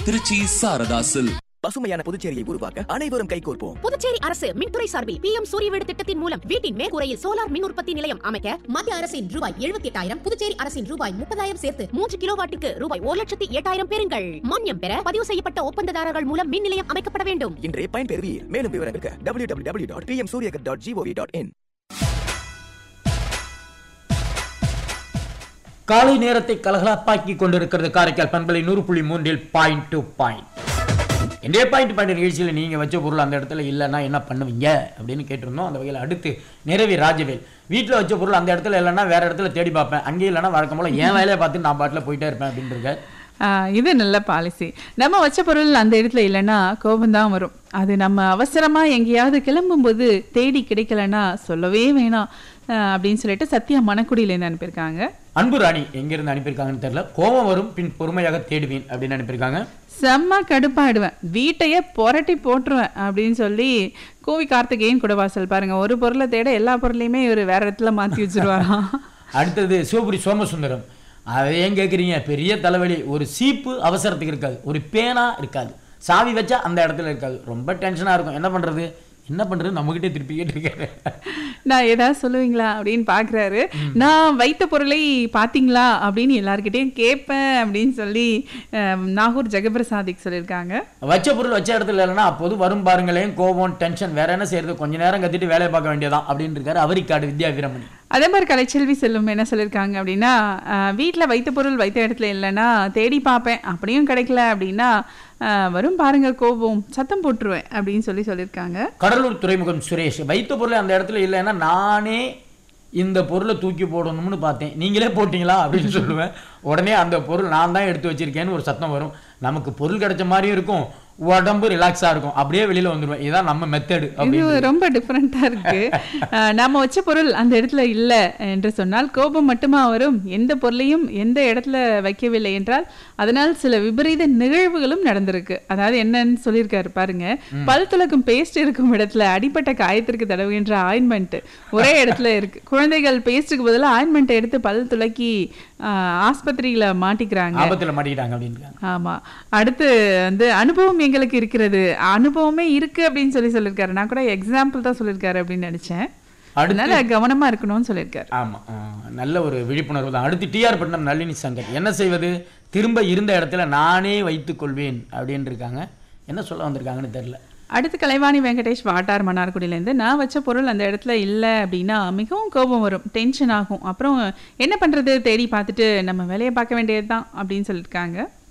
திருச்சி சாரதாசில் பசுமையான புதுச்சேரியை உருவாக்க அனைவரும் கைகோர்ப்போம் புதுச்சேரி அரசு மின்துறை சார்பில் பி எம் சூரிய வீடு திட்டத்தின் மூலம் வீட்டின் மேற்கூரையில் சோலார் மின் உற்பத்தி நிலையம் அமைக்க மத்திய அரசின் ரூபாய் எழுபத்தி எட்டாயிரம் புதுச்சேரி அரசின் ரூபாய் முப்பதாயிரம் சேர்த்து மூன்று கிலோவாட்டுக்கு ரூபாய் ஒரு லட்சத்தி எட்டாயிரம் பெறுங்கள் மானியம் பெற பதிவு செய்யப்பட்ட ஒப்பந்ததாரர்கள் மூலம் மின் நிலையம் அமைக்கப்பட வேண்டும் இன்றே பயன்பெறுவீர் மேலும் விவரங்களுக்கு W W W dot P M Suryaghar dot gov dot in காலை நேரத்தை கலகலப்பாக்கி கொண்டிருக்கிறது காரைக்கால் பண்பலை நூறு புள்ளி மூன்றில் பாயிண்ட் டு பாயிண்ட் இன்றைய பாயிண்ட் பாயிண்ட் நிகழ்ச்சியில் நீங்கள் வச்ச பொருள் அந்த இடத்துல இல்லைன்னா என்ன பண்ணுவீங்க அப்படின்னு கேட்டிருந்தோம் அந்த வகையில் அடுத்து நிறைவி ராஜவேல் வீட்டில் வச்ச பொருள் அந்த இடத்துல இல்லைன்னா வேற இடத்துல தேடி பார்ப்பேன் அங்கே இல்லைன்னா வழக்கம் போல என் வேலையை பார்த்து நான் பாட்டில் போயிட்டே இருப்பேன் அப்படின்னு இருக்கார் ஆ, இது நல்ல பாலிசி நம்ம வச்ச பொருள் அந்த இடத்துல இல்லைன்னா கோபம் தான் வரும் அது நம்ம அவசரமா எங்கேயாவது கிளம்பும்போது தேடி கிடைக்கலன்னா சொல்லவே வேணாம் ஆ, அப்படின்னு சொல்லிட்டு சத்யா மணக்குடியிலேருந்து அனுப்பியிருக்காங்க அன்பு ராணி எங்கிருந்து அனுப்பியிருக்காங்கன்னு தெரியல கோபம் வரும் பின் பொறுமையாக தேடுவேன் அப்படின்னு அனுப்பியிருக்காங்க செம்ம கடுப்பாயிடுவேன் வீட்டையே புரட்டி போட்டுருவேன் அப்படின்னு சொல்லி கோவி கார்த்திகேயன் குடவாசல் பாருங்க ஒரு பொருளை தேட எல்லா பொருளையுமே இவர் வேற இடத்துல மாற்றி வச்சிருவாராம் அடுத்தது சிவபுரி சோமசுந்தரம் அதை ஏன் கேட்குறீங்க பெரிய தலைவலி ஒரு சீப்பு அவசரத்துக்கு இருக்காது ஒரு பேனா இருக்காது சாவி வச்சா அந்த இடத்துல இருக்காது ரொம்ப டென்ஷனாக இருக்கும் என்ன பண்ணுறது என்ன பண்ணுறது நம்மகிட்டே திருப்பி கேட்டிருக்காரு நான் ஏதாவது சொல்லுவீங்களா அப்படின்னு பார்க்குறாரு நான் வைத்த பொருளை பார்த்தீங்களா அப்படின்னு எல்லார்கிட்டயும் கேட்பேன் அப்படின்னு சொல்லி அஹ், நாகூர் ஜெகபிரசாதிக் சொல்லியிருக்காங்க வச்ச பொருள் வச்ச இடத்துல இல்லைன்னா அப்போது வரும் பாருங்களேன் கோபம் டென்ஷன் வேற என்ன செய்யறது கொஞ்ச நேரம் கத்திட்டு வேலையை பார்க்க வேண்டியதான் அப்படின்னு இருக்காரு அவரிக்காடு வித்யா வீரமணி அதே மாதிரி கலைச்செல்வி செல்வம் என்ன சொல்லியிருக்காங்க அப்படின்னா வீட்டில் வைத்த பொருள் வைத்த இடத்துல இல்லைன்னா தேடி பார்ப்பேன் அப்படியும் கிடைக்கல அப்படின்னா அஹ், வரும் பாருங்க கோபம் சத்தம் போட்டுருவேன் அப்படின்னு சொல்லி சொல்லியிருக்காங்க கடலூர் துறைமுகம் சுரேஷ் வைத்த பொருள் அந்த இடத்துல இல்லைன்னா நானே இந்த பொருளை தூக்கி போடணும்னு பார்த்தேன் நீங்களே போட்டீங்களா அப்படின்னு சொல்லுவேன் உடனே அந்த பொருள் நான் தான் எடுத்து வச்சிருக்கேன்னு ஒரு சத்தம் வரும் நமக்கு பொருள் கிடைச்ச மாதிரியும் இருக்கும் உடம்பு ரிலாக்ஸாக இருக்கும் அப்படியே வெளியில் வந்துடுவேன் இதுதான் நம்ம மெத்தடு இது அப்படின்னு ரொம்ப டிஃப்ரெண்ட்டாக இருக்கு அஹ், நாம வச்ச பொருள் அந்த இடத்துல இல்லை என்று சொன்னால் கோபம் மட்டுமா வரும் எந்த பொருளையும் எந்த இடத்துல வைக்கவில்லை என்றால் அதனால் சில விபரீத நிகழ்வுகளும் நடந்திருக்கு அதாவது என்னன்னு சொல்லியிருக்காரு பாருங்க பல் துலக்கும் பேஸ்ட் இருக்கும் இடத்துல அடிப்பட்ட காயத்திற்கு தடவுகின்ற ஆயின்மெண்ட் ஒரே இடத்துல இருக்கு குழந்தைகள் பேஸ்ட்டுக்கு பதிலாக ஆயின்மெண்ட்டை எடுத்து பல் துலக்கி அஹ், ஆஸ்பத்திரியில மாட்டிக்கிறாங்க ஆபத்தில் மாட்டிக்கிட்டாங்க அப்படின்னு ஆமா அடுத்து வந்து அனுபவம் எங்களுக்கு இருக்கிறது அனுபவமே இருக்கு அப்படின்னு சொல்லி சொல்லியிருக்காரு நான் கூட எக்ஸாம்பிள் தான் சொல்லியிருக்காரு அப்படின்னு நினைச்சேன் அடுத்து அதனால கவனமா இருக்கணும்னு சொல்லியிருக்காரு ஆமா ஆ, நல்ல ஒரு விழிப்புணர்வு தான் அடுத்து டிஆர் பட்னம் நளினி சங்கர் என்ன செய்வது திரும்ப இருந்த இடத்துல நானே வைத்துக் கொள்வேன் அப்படின்னு இருக்காங்க என்ன சொல்ல வந்திருக்காங்கன்னு தெரியல அடுத்து கலைவாணி வெங்கடேஷ் வாட்டார் மன்னார்குடியிலேருந்து நான் வச்ச பொருள் அந்த இடத்துல இல்லை அப்படின்னா மிகவும் கோபம் வரும் டென்ஷன் ஆகும் அப்புறம் என்ன பண்றது தேடி பார்த்துட்டு நம்ம வேலையை பார்க்க வேண்டியது தான் அப்படின்னு சொல்லியிருக்காங்க